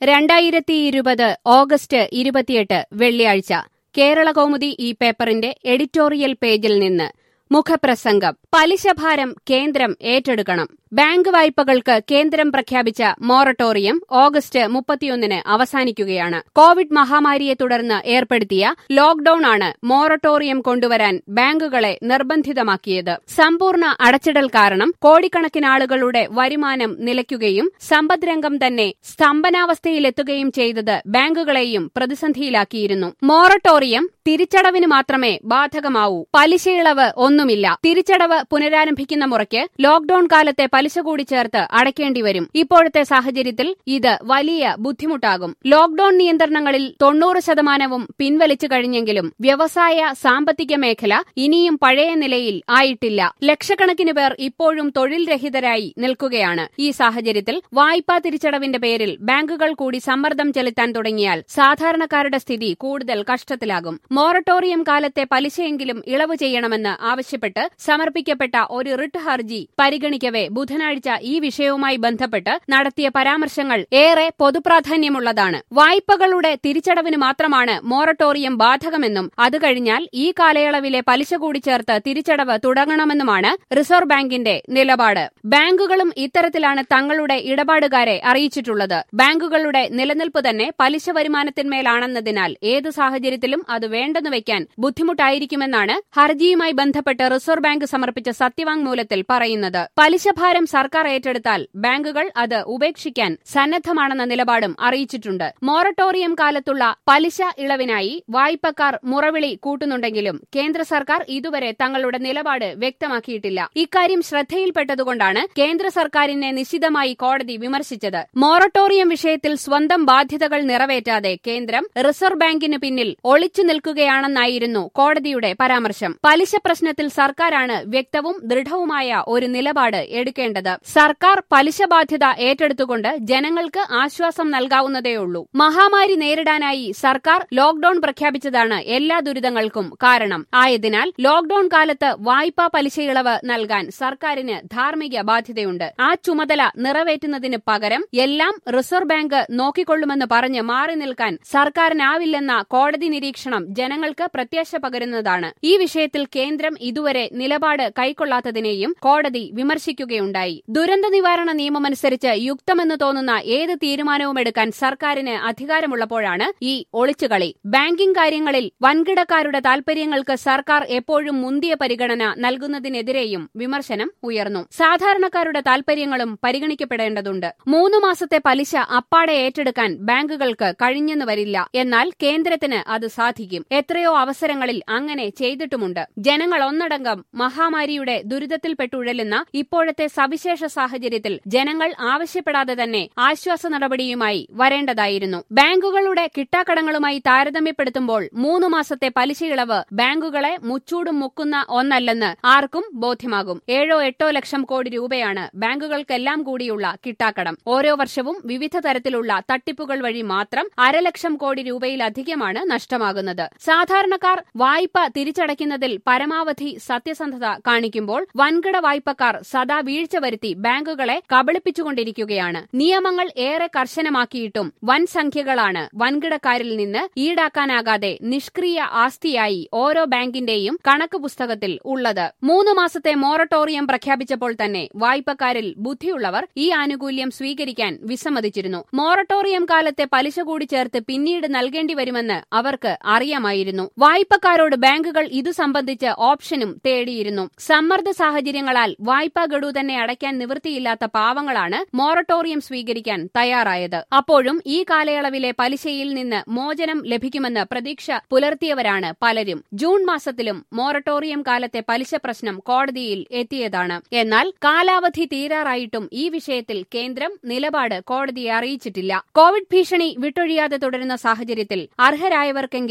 രണ്ടായിരത്തി ഇരുപത് ഓഗസ്റ്റ് ഇരുപത്തിയെട്ട് വെള്ളിയാഴ്ച കേരളകൗമുദി ഈ പേപ്പറിന്റെ എഡിറ്റോറിയൽ പേജിൽ നിന്ന് മുഖപ്രസംഗം പലിശഭാരം കേന്ദ്രം ഏറ്റെടുക്കണം ബാങ്ക് വായ്പകൾക്ക് കേന്ദ്രം പ്രഖ്യാപിച്ച മൊറട്ടോറിയം ഓഗസ്റ്റ് മുപ്പത്തിയൊന്നിന് അവസാനിക്കുകയാണ് കോവിഡ് മഹാമാരിയെ തുടർന്ന് ഏർപ്പെടുത്തിയ ലോക്ഡൌൺ ആണ് മൊറട്ടോറിയം കൊണ്ടുവരാൻ ബാങ്കുകളെ നിർബന്ധിതമാക്കിയത് സമ്പൂർണ്ണ അടച്ചിടൽ കാരണം കോടിക്കണക്കിന് ആളുകളുടെ വരുമാനം നിലയ്ക്കുകയും സമ്പദ്രംഗം തന്നെ സ്തംഭനാവസ്ഥയിലെത്തുകയും ചെയ്തത് ബാങ്കുകളെയും പ്രതിസന്ധിയിലാക്കിയിരുന്നു മൊറട്ടോറിയം തിരിച്ചടവിന് മാത്രമേ ബാധകമാവൂ പലിശയിളവ് ഒന്നുമില്ല തിരിച്ചടവ് പുനരാരംഭിക്കുന്ന മുറയ്ക്ക് ലോക്ഡൌൺ കാലത്തെ പലിശ കൂടി ചേർത്ത് അടയ്ക്കേണ്ടി വരും ഇപ്പോഴത്തെ സാഹചര്യത്തിൽ ഇത് വലിയ ബുദ്ധിമുട്ടാകും ലോക്ഡൌൺ നിയന്ത്രണങ്ങളിൽ തൊണ്ണൂറ് ശതമാനവും പിൻവലിച്ചു കഴിഞ്ഞെങ്കിലും വ്യവസായ സാമ്പത്തിക മേഖല ഇനിയും പഴയ നിലയിൽ ആയിട്ടില്ല ലക്ഷക്കണക്കിന് പേർ ഇപ്പോഴും തൊഴിൽ രഹിതരായി നിൽക്കുകയാണ് ഈ സാഹചര്യത്തിൽ വായ്പാ തിരിച്ചടവിന്റെ പേരിൽ ബാങ്കുകൾ കൂടി സമ്മർദ്ദം ചെലുത്താൻ തുടങ്ങിയാൽ സാധാരണക്കാരുടെ സ്ഥിതി കൂടുതൽ കഷ്ടത്തിലാകും മൊറട്ടോറിയം കാലത്തെ പലിശയെങ്കിലും ഇളവ് ചെയ്യണമെന്ന് ആവശ്യപ്പെട്ട് സമർപ്പിക്കപ്പെട്ട ഒരു റിട്ട് ഹർജി പരിഗണിക്കവെ ബുധനാഴ്ച ഈ വിഷയവുമായി ബന്ധപ്പെട്ട് നടത്തിയ പരാമർശങ്ങൾ ഏറെ പൊതുപ്രാധാന്യമുള്ളതാണ് വായ്പകളുടെ തിരിച്ചടവിന് മാത്രമാണ് മൊറട്ടോറിയം ബാധകമെന്നും അത് കഴിഞ്ഞാൽ ഈ കാലയളവിലെ പലിശ കൂടി ചേർത്ത് തിരിച്ചടവ് തുടങ്ങണമെന്നുമാണ് റിസർവ് ബാങ്കിന്റെ നിലപാട് ബാങ്കുകളും ഇത്തരത്തിലാണ് തങ്ങളുടെ ഇടപാടുകാരെ അറിയിച്ചിട്ടുള്ളത് ബാങ്കുകളുടെ നിലനിൽപ്പ് തന്നെ പലിശ വരുമാനത്തിന്മേലാണെന്നതിനാൽ ഏത് സാഹചര്യത്തിലും അത് വേണ്ടെന്ന് വയ്ക്കാൻ ബുദ്ധിമുട്ടായിരിക്കുമെന്നാണ് ഹർജിയുമായി ബന്ധപ്പെട്ട് റിസർവ് ബാങ്ക് സമർപ്പിച്ച സത്യവാങ്മൂലത്തിൽ പറയുന്നത് പലിശഭാരം സർക്കാർ ഏറ്റെടുത്താൽ ബാങ്കുകൾ അത് ഉപേക്ഷിക്കാൻ സന്നദ്ധമാണെന്ന നിലപാടും അറിയിച്ചിട്ടുണ്ട് മൊറട്ടോറിയം കാലത്തുള്ള പലിശ ഇളവിനായി വായ്പക്കാർ മുറവിളി കൂട്ടുന്നുണ്ടെങ്കിലും കേന്ദ്ര സർക്കാർ ഇതുവരെ തങ്ങളുടെ നിലപാട് വ്യക്തമാക്കിയിട്ടില്ല ഇക്കാര്യം ശ്രദ്ധയിൽപ്പെട്ടതുകൊണ്ടാണ് കേന്ദ്ര സർക്കാരിനെ നിശിതമായി കോടതി വിമർശിച്ചത് മൊറട്ടോറിയം വിഷയത്തിൽ സ്വന്തം ബാധ്യതകൾ നിറവേറ്റാതെ കേന്ദ്രം റിസർവ് ബാങ്കിന് പിന്നിൽ ഒളിച്ചു നിൽക്കുകയാണെന്നായിരുന്നു കോടതിയുടെ പരാമർശം പലിശ പ്രശ്നത്തിൽ സർക്കാരാണ് വ്യക്തവും ദൃഢവുമായ ഒരു നിലപാട് എടുക്കേണ്ടത് സർക്കാർ പലിശ ബാധ്യത ഏറ്റെടുത്തുകൊണ്ട് ജനങ്ങൾക്ക് ആശ്വാസം നൽകാവുന്നതേയുള്ളൂ മഹാമാരി നേരിടാനായി സർക്കാർ ലോക്ഡൌൺ പ്രഖ്യാപിച്ചതാണ് എല്ലാ ദുരിതങ്ങൾക്കും കാരണം ആയതിനാൽ ലോക്ഡൌൺ കാലത്ത് വായ്പാ പലിശയിളവ് നൽകാൻ സർക്കാരിന് ധാർമ്മിക ബാധ്യതയുണ്ട് ആ ചുമതല നിറവേറ്റുന്നതിന് പകരം എല്ലാം റിസർവ് ബാങ്ക് നോക്കിക്കൊള്ളുമെന്ന് പറഞ്ഞ് മാറി നിൽക്കാൻ സർക്കാരിനാവില്ലെന്ന കോടതി നിരീക്ഷണം ജനങ്ങൾക്ക് പ്രത്യാശ പകരുന്നതാണ് ഈ വിഷയത്തിൽ കേന്ദ്രം ഇതുവരെ നിലപാട് കൈക്കൊള്ളാത്തതിനെയും കോടതി വിമർശിക്കുകയുണ്ടായി ദുരന്ത നിവാരണ നിയമമനുസരിച്ച് യുക്തമെന്ന് തോന്നുന്ന ഏത് തീരുമാനവും എടുക്കാൻ സർക്കാരിന് അധികാരമുള്ളപ്പോഴാണ് ഈ ഒളിച്ചുകളി ബാങ്കിംഗ് കാര്യങ്ങളിൽ വൻകിടക്കാരുടെ താൽപര്യങ്ങൾക്ക് സർക്കാർ എപ്പോഴും മുന്തിയ പരിഗണന നൽകുന്നതിനെതിരെയും വിമർശനം ഉയർന്നു സാധാരണക്കാരുടെ താൽപര്യങ്ങളും പരിഗണിക്കപ്പെടേണ്ടതുണ്ട് മൂന്ന് മാസത്തെ പലിശ അപ്പാടെ ഏറ്റെടുക്കാൻ ബാങ്കുകൾക്ക് കഴിഞ്ഞെന്ന് വരില്ല എന്നാൽ കേന്ദ്രത്തിന് അത് സാധിക്കും എത്രയോ അവസരങ്ങളിൽ അങ്ങനെ ചെയ്തിട്ടുമുണ്ട് ജനങ്ങൾ ഒന്നടങ്കം മഹാമാരിയുടെ ദുരിതത്തിൽപ്പെട്ടുഴലുന്ന ഇപ്പോഴത്തെ സവിശേഷ സാഹചര്യത്തിൽ ജനങ്ങൾ ആവശ്യപ്പെടാതെ തന്നെ ആശ്വാസ നടപടിയുമായി വരേണ്ടതായിരുന്നു ബാങ്കുകളുടെ കിട്ടാക്കടങ്ങളുമായി താരതമ്യപ്പെടുത്തുമ്പോൾ മൂന്ന് മാസത്തെ പലിശയിളവ് ബാങ്കുകളെ മുച്ചൂടും മുക്കുന്ന ഒന്നല്ലെന്ന് ആർക്കും ബോധ്യമാകും ഏഴോ എട്ടോ ലക്ഷം കോടി രൂപയാണ് ബാങ്കുകൾക്കെല്ലാം കൂടിയുള്ള കിട്ടാക്കടം ഓരോ വർഷവും വിവിധ തരത്തിലുള്ള തട്ടിപ്പുകൾ വഴി മാത്രം അരലക്ഷം കോടി രൂപയിലധികമാണ് നഷ്ടമാകുന്നത് സാധാരണക്കാർ വായ്പ തിരിച്ചടയ്ക്കുന്നതിൽ പരമാവധി സത്യസന്ധത കാണിക്കുമ്പോൾ വൻകിട വായ്പക്കാർ സദാ വീഴ്ച വരുത്തി ബാങ്കുകളെ കബളിപ്പിച്ചുകൊണ്ടിരിക്കുകയാണ് നിയമങ്ങൾ ഏറെ കർശനമാക്കിയിട്ടും വൻ സംഖ്യകളാണ് വൻകിടക്കാരിൽ നിന്ന് ഈടാക്കാനാകാതെ നിഷ്ക്രിയ ആസ്തിയായി ഓരോ ബാങ്കിന്റെയും കണക്ക് പുസ്തകത്തിൽ ഉള്ളത് മൂന്ന് മാസത്തെ മൊറട്ടോറിയം പ്രഖ്യാപിച്ചപ്പോൾ തന്നെ വായ്പക്കാരിൽ ബുദ്ധിയുള്ളവർ ഈ ആനുകൂല്യം സ്വീകരിക്കാൻ വിസമ്മതിച്ചിരുന്നു മൊറട്ടോറിയം കാലത്തെ പലിശ കൂടി ചേർത്ത് പിന്നീട് നൽകേണ്ടി വരുമെന്ന് അവർക്ക് അറിയാമായിരുന്നു വായ്പക്കാരോട് ബാങ്കുകൾ ഇതു സംബന്ധിച്ച് ഓപ്ഷനും തേടിയിരുന്നു സമ്മർദ്ദ സാഹചര്യങ്ങളാൽ വായ്പാ ഗഡു തന്നെ അടയ്ക്കാൻ നിവൃത്തിയില്ലാത്ത പാവങ്ങളാണ് മൊറട്ടോറിയം സ്വീകരിക്കാൻ തയ്യാറായത് അപ്പോഴും ഈ കാലയളവിലെ പലിശയിൽ നിന്ന് മോചനം ലഭിക്കുമെന്ന് പ്രതീക്ഷ പുലർത്തിയവരാണ് പലരും ജൂൺ മാസത്തിലും മൊറട്ടോറിയം കാലത്തെ പലിശ പ്രശ്നം കോടതിയിൽ എത്തിയതാണ് എന്നാൽ കാലാവധി തീരാറായിട്ടും ഈ വിഷയത്തിൽ കേന്ദ്രം നിലപാട് കോടതിയെ അറിയിച്ചിട്ടില്ല കോവിഡ് ഭീഷണി വിട്ടൊഴിയാതെ തുടരുന്ന സാഹചര്യത്തിൽ അർഹരായവർക്കെങ്കിലും പലിശ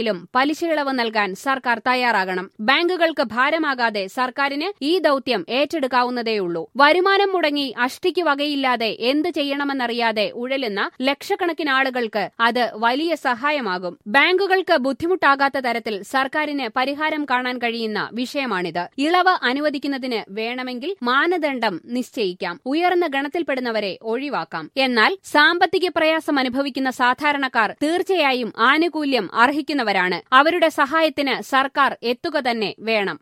പലിശയിളവ് നൽകാൻ സർക്കാർ തയ്യാറാകണം ബാങ്കുകൾക്ക് ഭാരമാകാതെ സർക്കാരിന് ഈ ദൌത്യം ഏറ്റെടുക്കാവുന്നതേയുള്ളൂ വരുമാനം മുടങ്ങി അഷ്ടിക്ക് വകയില്ലാതെ എന്ത് ചെയ്യണമെന്നറിയാതെ ഉഴലുന്ന ലക്ഷക്കണക്കിന് ആളുകൾക്ക് അത് വലിയ സഹായമാകും ബാങ്കുകൾക്ക് ബുദ്ധിമുട്ടാകാത്ത തരത്തിൽ സർക്കാരിന് പരിഹാരം കാണാൻ കഴിയുന്ന വിഷയമാണിത് ഇളവ് അനുവദിക്കുന്നതിന് വേണമെങ്കിൽ മാനദണ്ഡം നിശ്ചയിക്കാം ഉയർന്ന ഗണത്തിൽപ്പെടുന്നവരെ ഒഴിവാക്കാം എന്നാൽ സാമ്പത്തിക പ്രയാസം അനുഭവിക്കുന്ന സാധാരണക്കാർ തീർച്ചയായും ആനുകൂല്യം അർഹിക്കുന്നവരാണ് അവരുടെ സഹായത്തിന് സർക്കാർ എത്തുക തന്നെ വേണം